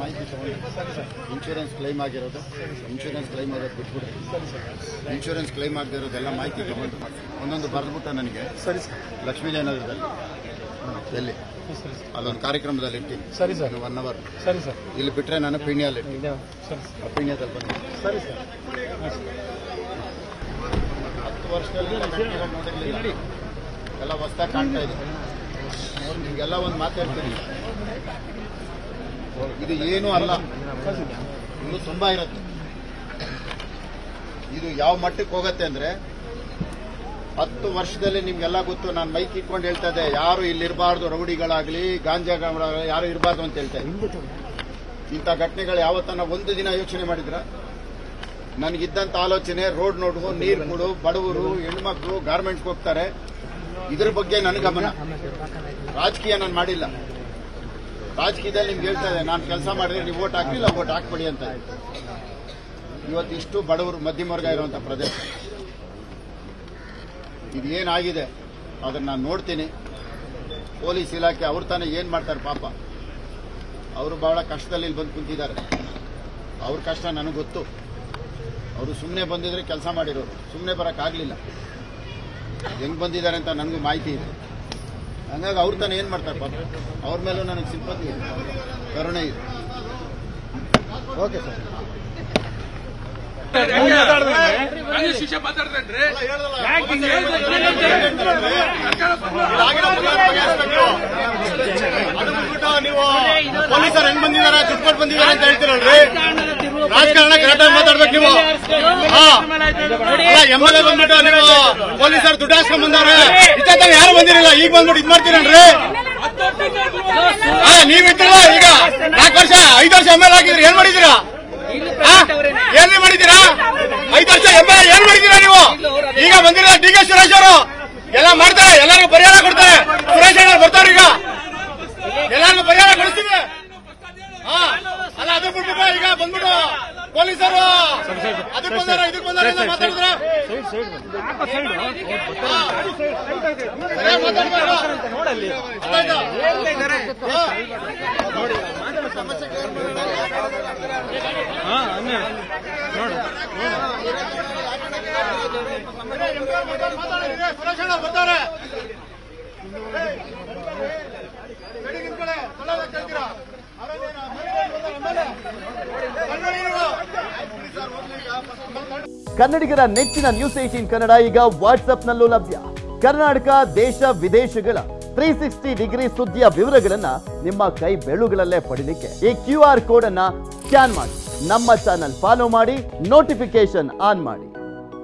ಮಾಹಿತಿ ತಗೊಂಡು insurance claim ಆಗಿರೋದು ಇನ್ಶೂರೆನ್ಸ್ ಕ್ಲೈಮ್ ಆಗೋದು ಬಿಟ್ಬಿಡ್ರಿ ಇನ್ಶೂರೆನ್ಸ್ ಕ್ಲೈಮ್ ಆಗದೆ ಇರೋದೆಲ್ಲ ಮಾಹಿತಿ ತಗೊಂಡು ಒಂದೊಂದು ಬರೆದ್ಬಿಟ್ಟು ನನಗೆ ಸರಿ ಸರ್ ಲಕ್ಷ್ಮೀನಗರದಲ್ಲಿ ಎಲ್ಲಿ ಅಲ್ಲೊಂದು ಕಾರ್ಯಕ್ರಮದಲ್ಲಿ ಇರ್ತೀನಿ ಸರಿ ಸರ್ ಒನ್ ಅವರ್ ಸರಿ ಸರ್ ಇಲ್ಲಿ ಬಿಟ್ಟರೆ ನಾನು ಪಿಣ್ಯಲ್ಲಿ ಇರ್ತೀನಿ ಇದೆ ಸರಿ ಆ ಪಿಣ್ಯದಲ್ಲಿ ಬಂದು ಸರಿ ಸರ್ ಹತ್ತು ವರ್ಷದಲ್ಲಿ ನಾನು ಕಟ್ಟಡ ನೋಡಿರ್ಲಿಲ್ಲ ಎಲ್ಲ ಹೊಸ್ದಾಗಿ ಕಾಣ್ತಾ ಇದೆ ನೋಡಿ ನಿಮಗೆಲ್ಲ ಒಂದು ಮಾತಾಡ್ತೀನಿ ಇದು ಏನೂ ಅಲ್ಲ ಇನ್ನು ತುಂಬಾ ಇರುತ್ತೆ ಇದು ಯಾವ ಮಟ್ಟಕ್ಕೆ ಹೋಗತ್ತೆ ಅಂದ್ರೆ ಹತ್ತು ವರ್ಷದಲ್ಲಿ ನಿಮ್ಗೆಲ್ಲ ಗೊತ್ತು ನಾನು ಮೈಕ್ ಇಟ್ಕೊಂಡು ಹೇಳ್ತಾ ಇದ್ದೆ ಯಾರು ಇಲ್ಲಿರಬಾರ್ದು ರೌಡಿಗಳಾಗ್ಲಿ ಗಾಂಜಾಗಳಾಗಲಿ ಯಾರು ಇರಬಾರ್ದು ಅಂತ ಹೇಳ್ತಾ ಇದ್ದೆ ಇಂಥ ಘಟನೆಗಳು ಯಾವತ್ತನ್ನ ಒಂದು ದಿನ ಯೋಚನೆ ಮಾಡಿದ್ರ ನನಗಿದ್ದಂತ ಆಲೋಚನೆ ರೋಡ್ ನೋಡು ನೀರು ಕೊಡು ಬಡವರು ಹೆಣ್ಮಕ್ಳು ಗಾರ್ಮೆಂಟ್ಸ್ಗೆ ಹೋಗ್ತಾರೆ ಇದ್ರ ಬಗ್ಗೆ ನನ್ನ ಗಮನ ರಾಜಕೀಯ ನಾನು ಮಾಡಿಲ್ಲ ರಾಜಕೀಯದಲ್ಲಿ ನಿಮ್ಗೆ ಹೇಳ್ತಾ ಇದೆ ನಾನು ಕೆಲಸ ಮಾಡಿದ್ರೆ ನೀವು ಓಟ್ ಹಾಕ್ಲಿಲ್ಲ ಓಟ್ ಹಾಕ್ಬೇಡಿ ಅಂತ ಇವತ್ತು ಇಷ್ಟು ಬಡವರು ಮಧ್ಯಮ ವರ್ಗ ಇರುವಂತ ಪ್ರದೇಶ ಇದು ಏನಾಗಿದೆ ಅದನ್ನ ನಾನು ನೋಡ್ತೀನಿ ಪೊಲೀಸ್ ಇಲಾಖೆ ಅವ್ರು ತಾನೇ ಏನ್ ಮಾಡ್ತಾರೆ ಪಾಪ ಅವರು ಬಹಳ ಕಷ್ಟದಲ್ಲಿ ಇಲ್ಲಿ ಬಂದು ಕುಂತಿದ್ದಾರೆ ಅವ್ರ ಕಷ್ಟ ನನಗೆ ಗೊತ್ತು ಅವರು ಸುಮ್ಮನೆ ಬಂದಿದ್ರೆ ಕೆಲಸ ಮಾಡಿರೋರು ಸುಮ್ಮನೆ ಬರೋಕ್ಕಾಗಲಿಲ್ಲ ಹೆಂಗ್ ಬಂದಿದ್ದಾರೆ ಅಂತ ನನಗೂ ಮಾಹಿತಿ ಇದೆ ಹಂಗಾಗಿ ಅವ್ರು ತಾನೇ ಏನ್ ಮಾಡ್ತಾರೆ ಪಾಪ ಅವ್ರ ಮೇಲೂ ನನಗೆ ಸಿಂಪತಿ ಇದೆ ಕರುಣೆ ಇದೆ ಓಕೆ ಸರ್ ಹಂಗೆ ಶಿಷ್ಯ ಮಾತಾಡ್ತೇನ್ರಿ ನೀವು ಪೊಲೀಸರು ಹೆಂಗ್ ಬಂದಿದ್ದಾರೆ ಚುಟ್ಕೊಂಡು ಬಂದಿದ್ದಾರೆ ಅಂತ ಹೇಳ್ತೀರಲ್ರಿ ರಾಜಕಾರಣ ಕರೆಕ್ಟಾಗಿ ಮಾತಾಡ್ಬೇಕು ನೀವು ಹಾ ಎಂ ಎಲ್ ಎ ಬಂದ್ಬಿಟ್ಟು ನೀವು ಪೊಲೀಸರು ದುಡ್ಡು ಹಾಸ್ಕೊಂಡ್ ಬಂದವ್ರೆ ಇತ್ತ ಯಾರು ಬಂದಿರಲಿಲ್ಲ ಈಗ ಬಂದ್ಬಿಟ್ಟು ಇದ್ ಮಾಡ್ತೀರನ್ರಿ ಹಾ ನೀವ್ ಇದ್ರಲ್ಲ ಈಗ ನಾಲ್ಕು ವರ್ಷ ಐದು ವರ್ಷ ಎಂ ಎಲ್ ಆಗಿದ್ರಿ ಏನ್ ಮಾಡಿದೀರಾ ಹಾ? ಏನ್ರಿ ಮಾಡಿದೀರಾ ಐದು ವರ್ಷ ಎಂ ಎಲ್ ಏನ್ ಮಾಡಿದೀರಾ ನೀವು ಈಗ ಬಂದಿರ ಡಿ ಕೆ ಸುರೇಶ್ ಅವರು ಎಲ್ಲ ಮಾಡ್ತಾರೆ ಎಲ್ಲರಿಗೂ ಪರಿಹಾರ ಕೊಡ್ತಾರೆ ಸುರೇಶ್ ಅಣ್ಣ ಬರ್ತಾರೆ ಈಗ ಎಲ್ಲರಿಗೂ ಪರಿಹಾರ ಕೊಡಿಸ್ತೀವಿ ಹಾ ಅಲ್ಲ ಅದು ಬಿಟ್ಬಿಟ್ಟು ಈಗ ಬಂದ್ಬಿಟ್ಟು ಪೊಲೀಸರು ಅದಕ್ಕೆ ಬಂದಾರ ಇದಕ್ಕೆ ಬಂದಾರ ಅಂತ ಮಾತಾಡಿದ್ರ ಸರಿಯಾಗಿ ಮಾತಾಡ್ತಾರ ಅದಾಯ್ತಾ? ಹಾ. ಮಾತಾಡಿದ್ರೆ ಸುರೇಶ್ ಅಣ್ಣ ಬರ್ತಾರೆ ರೆಡಿ ನಿಂತ್ಕೊಳ್ಳಿ. ಸಣ್ಣದಾಗಿ ಕೇಳ್ತೀರಾ? ಅವರೇನೇನು? ಆಮೇಲೆ ಕನ್ನಡಿಗರು. ಕನ್ನಡಿಗರ ನೆಚ್ಚಿನ ನ್ಯೂಸ್ ಏಟೀನ್ ಕನ್ನಡ ಈಗ ವಾಟ್ಸ್ಆಪ್ನಲ್ಲೂ ಲಭ್ಯ ಕರ್ನಾಟಕ ದೇಶ ವಿದೇಶಗಳ ತ್ರೀ ಸಿಕ್ಸ್ಟಿ ಡಿಗ್ರಿ ಸುದ್ದಿಯ ವಿವರಗಳನ್ನ ನಿಮ್ಮ ಕೈ ಬೆಳುಗಳಲ್ಲೇ ಪಡಿಲಿಕ್ಕೆ ಈ ಕ್ಯೂ ಆರ್ ಕೋಡ್ ಅನ್ನ ಸ್ಕ್ಯಾನ್ ಮಾಡಿ ನಮ್ಮ ಚಾನಲ್ ಫಾಲೋ ಮಾಡಿ ನೋಟಿಫಿಕೇಶನ್ ಆನ್ ಮಾಡಿ